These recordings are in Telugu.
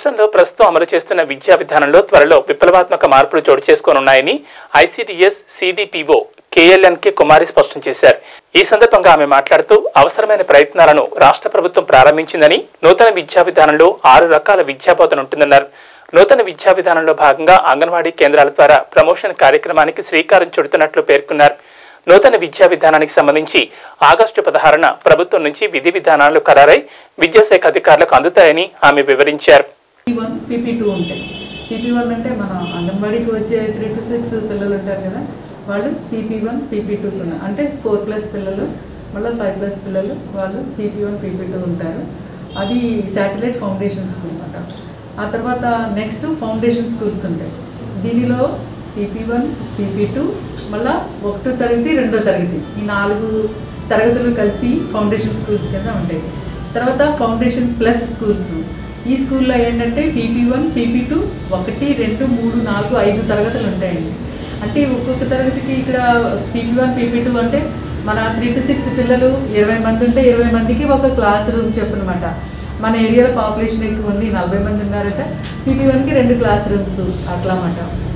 రాష్ట్రంలో ప్రస్తుతం అమలు చేస్తున్న విద్యా విధానంలో త్వరలో విప్లవాత్మక మార్పులు చోటు చేసుకోనున్నాయని ఐసీడీఎస్ సిడిపిఓ కేఎల్ఎన్కే కుమారి స్పష్టం చేశారు ఈ సందర్భంగా ఆమె మాట్లాడుతూ అవసరమైన ప్రయత్నాలను రాష్ట్ర ప్రభుత్వం ప్రారంభించిందని నూతన విద్యా విధానంలో ఆరు రకాల విద్యా బోధన ఉంటుందన్నారు నూతన విద్యా విధానంలో భాగంగా అంగన్వాడీ కేంద్రాల ద్వారా ప్రమోషన్ కార్యక్రమానికి శ్రీకారం చుడుతున్నట్లు పేర్కొన్నారు నూతన విద్యా విధానానికి సంబంధించి ఆగస్టు పదహారున ప్రభుత్వం నుంచి విధి విధానాలు ఖరారై విద్యాశాఖ అధికారులకు అందుతాయని ఆమె వివరించారు పీ వన్ పీపీ టూ ఉంటాయి పీపీ వన్ అంటే మన అంగన్వాడీకి వచ్చే త్రీ టు సిక్స్ పిల్లలు ఉంటారు కదా వాళ్ళు పీపీ వన్ పీపీ టూ అంటే ఫోర్ ప్లస్ పిల్లలు మళ్ళీ ఫైవ్ ప్లస్ పిల్లలు వాళ్ళు పీపీ వన్ పీపీ టూ ఉంటారు అది శాటిలైట్ ఫౌండేషన్ స్కూల్ అన్నమాట ఆ తర్వాత నెక్స్ట్ ఫౌండేషన్ స్కూల్స్ ఉంటాయి దీనిలో పీపీ వన్ పీపీ టూ మళ్ళీ ఒకటో తరగతి రెండో తరగతి ఈ నాలుగు తరగతులు కలిసి ఫౌండేషన్ స్కూల్స్ కింద ఉంటాయి తర్వాత ఫౌండేషన్ ప్లస్ స్కూల్స్ ఈ స్కూల్లో ఏంటంటే పీపీ వన్ పీపీ టూ ఒకటి రెండు మూడు నాలుగు ఐదు తరగతులు ఉంటాయండి అంటే ఒక్కొక్క తరగతికి ఇక్కడ పీపీ వన్ పీపీ టూ అంటే మన త్రీ టు సిక్స్ పిల్లలు ఇరవై మంది ఉంటే ఇరవై మందికి ఒక క్లాస్ రూమ్ చెప్పనమాట మన ఏరియాలో పాపులేషన్ ఎక్కువ ఉంది నలభై మంది ఉన్నారట పీపీ వన్కి రెండు క్లాస్ రూమ్స్ అట్లా అన్నమాట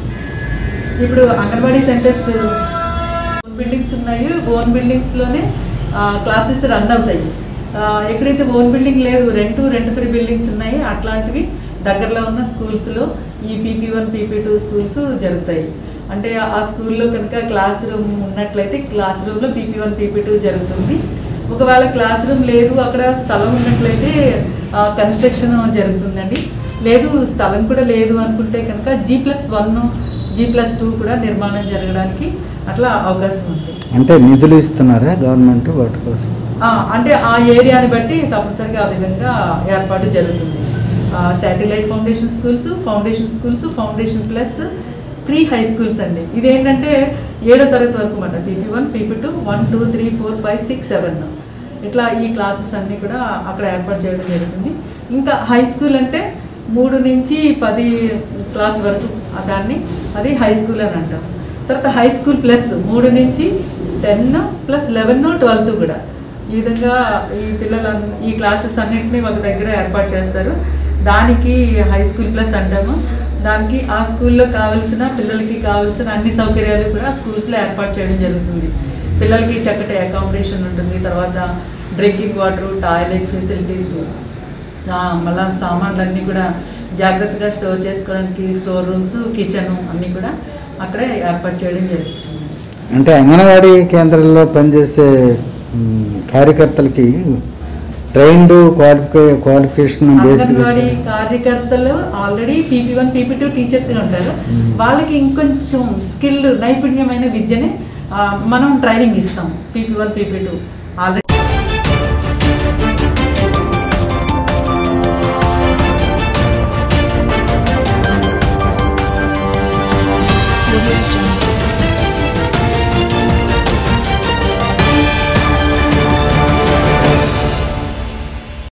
ఇప్పుడు అంగన్వాడీ సెంటర్స్ ఓన్ బిల్డింగ్స్ ఉన్నాయి ఓన్ బిల్డింగ్స్లోనే క్లాసెస్ రన్ అవుతాయి ఆ, ఎక్కడైతే ఓన్ బిల్డింగ్ లేదు రెంట్ రెంట్ ఫ్రీ బిల్డింగ్స్ ఉన్నాయి అట్లాంటివి దగ్గరలో ఉన్న స్కూల్స్లో ఈ PP one PP two schools జరుగుతాయి అంటే ఆ స్కూల్లో కనుక క్లాస్ రూమ్ ఉన్నట్లయితే క్లాస్ రూమ్లో పీపీ వన్ పీపీ టూ జరుగుతుంది ఒకవేళ క్లాస్ రూమ్ లేదు అక్కడ స్థలం ఉన్నట్లయితే కన్స్ట్రక్షన్ జరుగుతుందండి లేదు స్థలం కూడా లేదు అనుకుంటే కనుక G plus one G plus two కూడా నిర్మాణం జరగడానికి అట్లా అవకాశం ఉంది అంటే నిధులు ఇస్తున్నారా గవర్నమెంట్ వాటి కోసం ఆ, అంటే ఆ ఏరియాని బట్టి తప్పనిసరిగా ఆ విధంగా ఏర్పాటు జరుగుతుంది satellite foundation schools foundation schools foundation plus pre high schools అండి ఇదేంటంటే ఏడో తరగతి వరకు అన్నమాట PP one PP two one two three four five six seven ఇట్లా ఈ క్లాసెస్ అన్నీ కూడా అక్కడ ఏర్పాటు చేయడం జరుగుతుంది ఇంకా హై స్కూల్ అంటే మూడు నుంచి పది క్లాస్ వరకు ఆ దాన్ని అది హై స్కూల్ అని అంటాం తర్వాత హై స్కూల్ ప్లస్ మూడు నుంచి టెన్ ప్లస్ లెవెన్ ట్వెల్త్ కూడా ఈ విధంగా ఈ పిల్లల ఈ క్లాసెస్ అన్నింటినీ ఒక దగ్గర ఏర్పాటు చేస్తారు దానికి హై స్కూల్ ప్లస్ అంటాము దానికి ఆ స్కూల్లో కావాల్సిన పిల్లలకి కావాల్సిన అన్ని సౌకర్యాలు కూడా స్కూల్స్లో ఏర్పాటు చేయడం జరుగుతుంది పిల్లలకి చక్కటి అకామిడేషన్ ఉంటుంది తర్వాత డ్రింకింగ్ వాటర్ టాయిలెట్ ఫెసిలిటీస్ మళ్ళీ సామాన్లు అన్నీ కూడా జాగ్రత్తగా స్టోర్ చేసుకోవడానికి స్టోర్ రూమ్స్ కిచెన్ అన్నీ కూడా అక్కడే ఏర్పాటు చేయడం జరుగుతుంది అంటే అంగన్వాడీ కేంద్రాల్లో పనిచేసే మ్, కార్యకర్తలకి ట్రైన్డ్ క్వాలిఫికే క్వాలిఫికేషన్ బేస్డ్ అంగన్వాడీ కార్యకర్తలు already PP one PP two teachers ఉంటారు వాళ్ళకి ఇంకొంచెం స్కిల్ నైపుణ్యమైన విద్యని ఆ, మనం ట్రైనింగ్ ఇస్తాం పీపీ వన్ పీపీ టూ